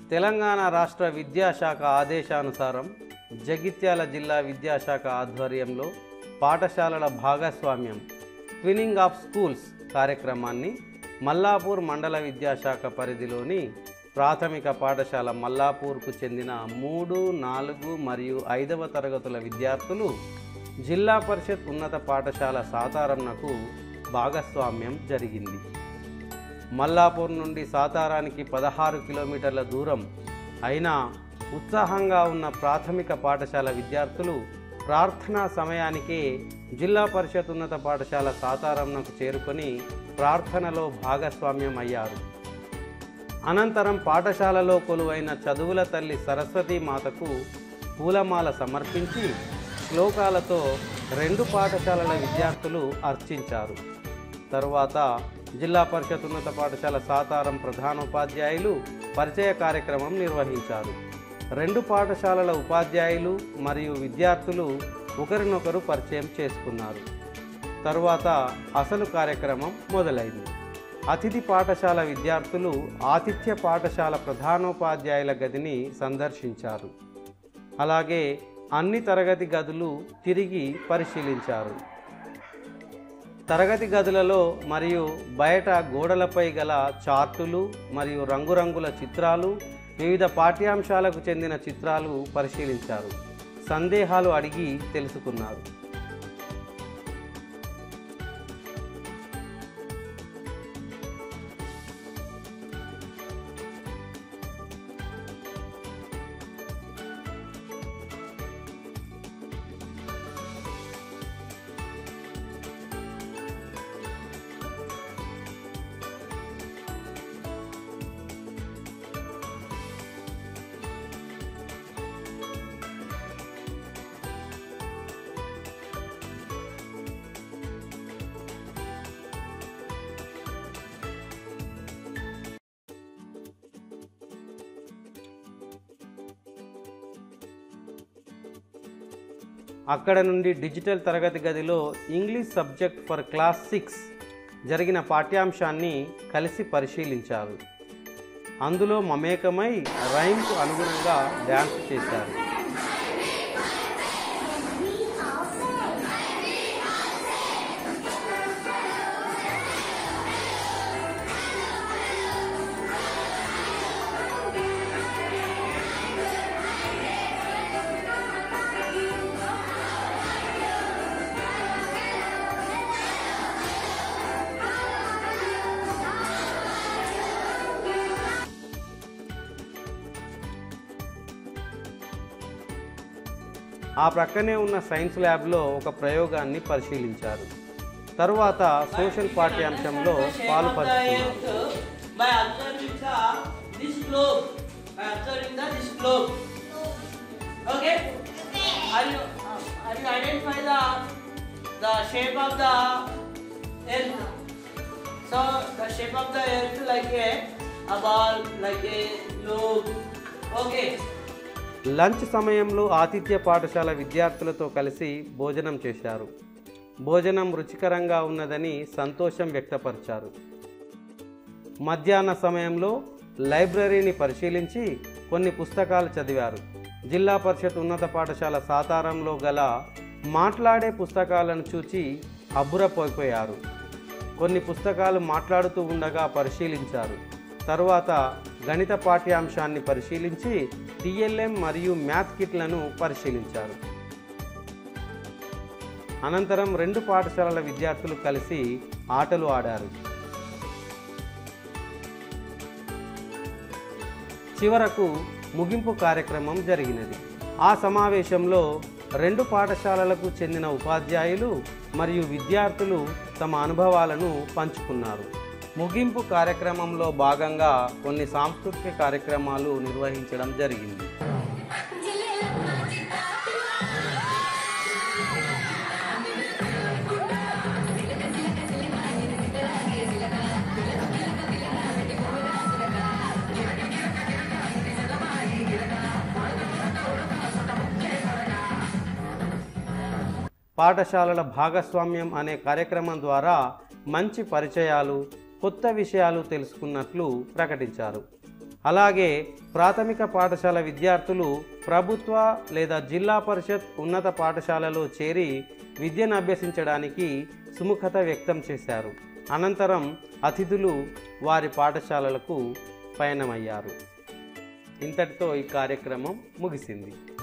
తెలంగాణ రాష్ట్ర విద్యాశాఖ ఆదేశానుసారం జగిత్యాల జిల్లా విద్యాశాఖ ఆధ్వర్యంలో పాఠశాలల భాగస్వామ్యం ట్వినింగ్ ఆఫ్ స్కూల్స్ కార్యక్రమాన్ని మల్లాపూర్ మండల విద్యాశాఖ పరిధిలోని ప్రాథమిక పాఠశాల మల్లాపూర్కు చెందిన మూడు నాలుగు మరియు ఐదవ తరగతుల విద్యార్థులు జిల్లా పరిషత్ ఉన్నత పాఠశాల సాతారంనకు భాగస్వామ్యం జరిగింది మల్లాపూర్ నుండి సాతారానికి పదహారు కిలోమీటర్ల దూరం అయినా ఉత్సాహంగా ఉన్న ప్రాథమిక పాఠశాల విద్యార్థులు ప్రార్థనా సమయానికే జిల్లా పరిషత్ ఉన్నత పాఠశాల సాతారంనకు చేరుకొని ప్రార్థనలో భాగస్వామ్యం అయ్యారు అనంతరం పాఠశాలలో కొలువైన చదువుల తల్లి సరస్వతీ మాతకు పూలమాల సమర్పించి శ్లోకాలతో రెండు పాఠశాలల విద్యార్థులు అర్చించారు తరువాత జిల్లా పరిషత్ ఉన్నత పాఠశాల సాతారం ప్రధానోపాధ్యాయులు పరిచయ కార్యక్రమం నిర్వహించారు రెండు పాఠశాలల ఉపాధ్యాయులు మరియు విద్యార్థులు ఒకరినొకరు పరిచయం చేసుకున్నారు తరువాత అసలు కార్యక్రమం మొదలైంది అతిథి పాఠశాల విద్యార్థులు ఆతిథ్య పాఠశాల ప్రధానోపాధ్యాయుల గదిని సందర్శించారు అలాగే అన్ని తరగతి గదులు తిరిగి పరిశీలించారు తరగతి గదులలో మరియు బయట గోడలపై గల చార్టులు మరియు రంగురంగుల చిత్రాలు వివిధ పాఠ్యాంశాలకు చెందిన చిత్రాలు పరిశీలించారు సందేహాలు అడిగి తెలుసుకున్నారు అక్కడ నుండి డిజిటల్ తరగతి గదిలో English subject for class six జరిగిన పాఠ్యాంశాన్ని కలిసి పరిశీలించారు అందులో మమేకమై రైమ్కు అనుగుణంగా డ్యాన్స్ చేశారు ఆ ప్రక్కనే ఉన్న సైన్స్ ల్యాబ్లో ఒక ప్రయోగాన్ని పరిశీలించారు తరువాత సోషల్ పాఠ్యాంశంలో పాలుపంచుకున్నారు by observing the this globe by observing the this globe okay are you uh, are you identify the the shape of the earth so the shape of the earth like a a ball like a globe okay lunch సమయంలో ఆతిథ్య పాఠశాల విద్యార్థులతో కలిసి భోజనం చేశారు భోజనం రుచికరంగా ఉన్నదని సంతోషం వ్యక్తపరిచారు మధ్యాహ్న సమయంలో లైబ్రరీని పరిశీలించి కొన్ని పుస్తకాలు చదివారు జిల్లా పరిషత్ ఉన్నత పాఠశాల సాతారంలో గల మాట్లాడే పుస్తకాలను చూచి అబ్బురపోయిపోయారు కొన్ని పుస్తకాలు మాట్లాడుతూ ఉండగా పరిశీలించారు తరువాత గణిత పాఠ్యాంశాన్ని పరిశీలించి టిఎల్ఎం మరియు మ్యాథ్ కిట్లను పరిశీలించారు అనంతరం రెండు పాఠశాలల విద్యార్థులు కలిసి ఆటలు ఆడారు చివరకు ముగింపు కార్యక్రమం జరిగినది ఆ సమావేశంలో రెండు పాఠశాలలకు చెందిన ఉపాధ్యాయులు మరియు విద్యార్థులు తమ అనుభవాలను పంచుకున్నారు ముగింపు కార్యక్రమంలో భాగంగా కొన్ని సాంస్కృతిక కార్యక్రమాలు నిర్వహించడం జరిగింది పాఠశాలల భాగస్వామ్యం అనే కార్యక్రమం ద్వారా మంచి పరిచయాలు కొత్త విషయాలు తెలుసుకున్నట్లు ప్రకటించారు అలాగే ప్రాథమిక పాఠశాల విద్యార్థులు ప్రభుత్వ లేదా జిల్లా పరిషత్ ఉన్నత పాఠశాలలో చేరి విద్యను అభ్యసించడానికి సుముఖత వ్యక్తం చేశారు అనంతరం అతిథులు వారి పాఠశాలలకు పయనమయ్యారు ఇంతటితో ఈ కార్యక్రమం ముగిసింది